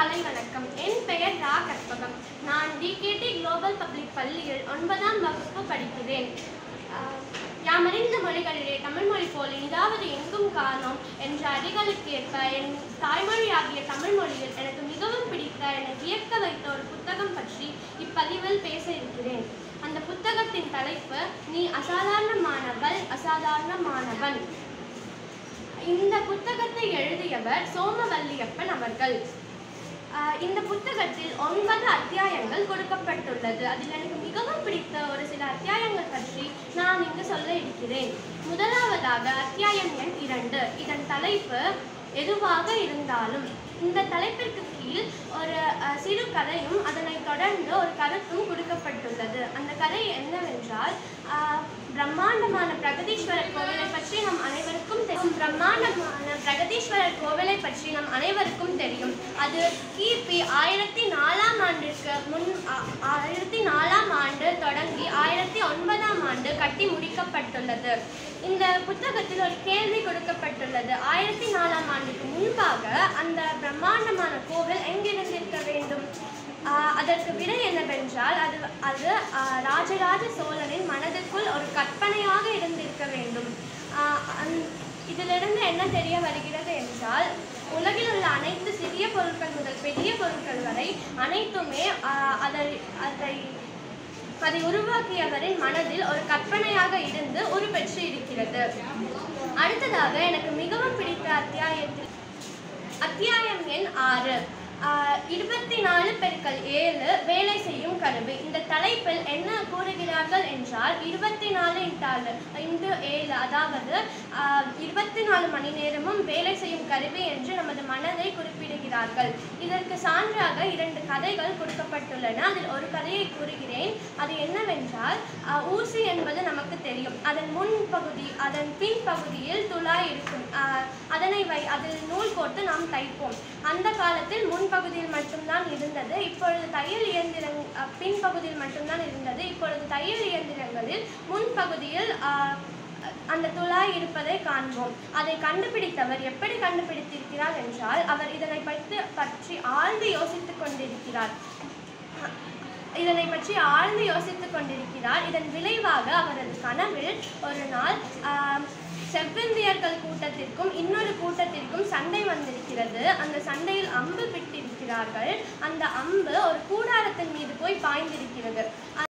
காலை வணக்கம் என் பெயர் ரா கற்பகம் நான் டிகேடி குளோபல் பப்ளிக் பள்ளியில் ஒன்பதாம் வகுப்பு படிக்கிறேன் ஆஹ், யாமறிந்த மொழிகளிலே தமிழ் மொழி போல் இதாவது எங்கும் காணோம் என்ற அடிகளுக்கு ஏற்ப என் தாய்மொழியாகிய தமிழ் மொழியில் எனக்கு மிகவும் பிடித்த என்னை வியக்க வைத்த ஒரு புத்தகம் பற்றி இப்பதிவில் பேச இருக்கிறேன் அந்த புத்தகத்தின் தலைப்பு நீ அசாதாரணமானவள் அசாதாரணமானவன் இந்த புத்தகத்தை எழுதியவர் சோமவல்லியப்பன் அவர்கள் ஆஹ் இந்த புத்தகத்தில் ஒன்பது அத்தியாயங்கள் கொடுக்கப்பட்டுள்ளது அதில் எனக்கு மிகவும் பிடித்த ஒரு சில அத்தியாயங்கள் பற்றி நான் இங்கு சொல்ல இருக்கிறேன் முதலாவதாக அத்தியாயம் எண் இரண்டு இதன் தலைப்பு எதுவாக இருந்தாலும் இந்த தலைப்பிற்கு கீழ் ஒரு அஹ், சிறு கதையும் அதனைத் தொடர்ந்து ஒரு கருத்தும் கொடுக்கப்பட்டுள்ளது அந்த கதை என்னவென்றால் ஆஹ், பிரம்மாண்டமான பிரகதீஸ்வரர் கோவிலை பற்றி நம் அனைவருக்கும் தெரியும் பிரம்மாண்டமான பிரகதீஸ்வரர் கோவிலை பற்றி நம் அனைவருக்கும் தெரியும் அது கிபி ஆயிரத்தி நாலாம் ஆண்டிற்கு முன் ஆ- ஆயிரத்தி நாலாம் ஆண்டு தொடங்கி ஆயிரத்தி ஒன்பதாம் ஆண்டு கட்டி முடிக்கப்பட்டுள்ளது இந்த புத்தகத்தில் ஒரு கேள்வி கொடுக்கப்பட்டுள்ளது ஆயிரத்தி நாலாம் ஆண்டுக்கு முன்பாக அந்த பிரம்மாண்டமான கோவில் எங்கிருந்திருக்க வேண்டும் ஆஹ் அதற்கு விடை என்னவென்றால் அது அது ஆஹ் ராஜராஜ சோழனின் மனதிற்குள் ஒரு கற்பனையாக இருந்திருக்க வேண்டும் ஆஹ் அந்த- இதிலிருந்து என்ன தெரிய வருகிறது என்றால் உலகில் உள்ள அனைத்து சிறிய பொருட்கள் முதல் பெரிய பொருட்கள் வரை அனைத்துமே ஆஹ் அதை அதை அதை உருவாக்கியவரின் மனதில் ஒரு கற்பனையாக இருந்து உருப்பெற்று இருக்கிறது அடுத்ததாக எனக்கு மிகவும் பிடித்த அத்தியாயத்தில் அத்தியாயம் எண் ஆறு ஆஹ் இருபத்தி நாலு பெருக்கல் ஏழு வேலை செய்யும் கருவி இந்த தலைப்பில் என்ன கூறுகிறார்கள் என்றால் இருபத்தி நாலு இன்டாலு இன்டு ஏழு அதாவது ஆஹ் இருபத்தி நாலு மணி நேரமும் வேலை செய்யும் கருவி என்று நமது மனதை குறிப்பிடுகிறார்கள் இதற்கு சான்றாக இரண்டு கதைகள் கொடுக்கப்பட்டுள்ளன அதில் ஒரு கதையை கூறுகிறேன் அது என்னவென்றால் ஆஹ் ஊசி என்பது நமக்கு தெரியும் அதன் முன் பகுதி அதன் பின் பகுதியில் துளாய் இருக்கும் ஆஹ் அதனை வை அதில் நூல் கோர்த்து நாம் தைப்போம் அந்த காலத்தில் முன்பகுதியில் மட்டும்தான் இருந்தது இப்பொழுது தையல் இயந்திரங் அஹ் பின்பகுதியில் மட்டும்தான் இருந்தது இப்பொழுது தையல் இயந்திரங்களில் முன்பகுதியில் ஆஹ், அந்த துளாய் இருப்பதை காண்போம் அதை கண்டுபிடித்தவர் எப்படி கண்டுபிடித்திருக்கிறார் என்றால் அவர் இதனை பற்றி பற்றி ஆழ்ந்து யோசித்துக் கொண்டிருக்கிறார் இதனை பற்றி ஆழ்ந்து யோசித்துக் கொண்டிருக்கிறார் இதன் விளைவாக அவரது கனவில் ஒரு நாள் ஆம், செவ்விந்தியர்கள் கூட்டத்திற்கும் இன்னொரு கூட்டத்திற்கும் சண்டை வந்திருக்கிறது அந்த சண்டையில் அம்பு விட்டிருக்கிறார்கள் அந்த அம்பு ஒரு கூடாரத்தின் மீது போய் பாய்ந்திருக்கிறது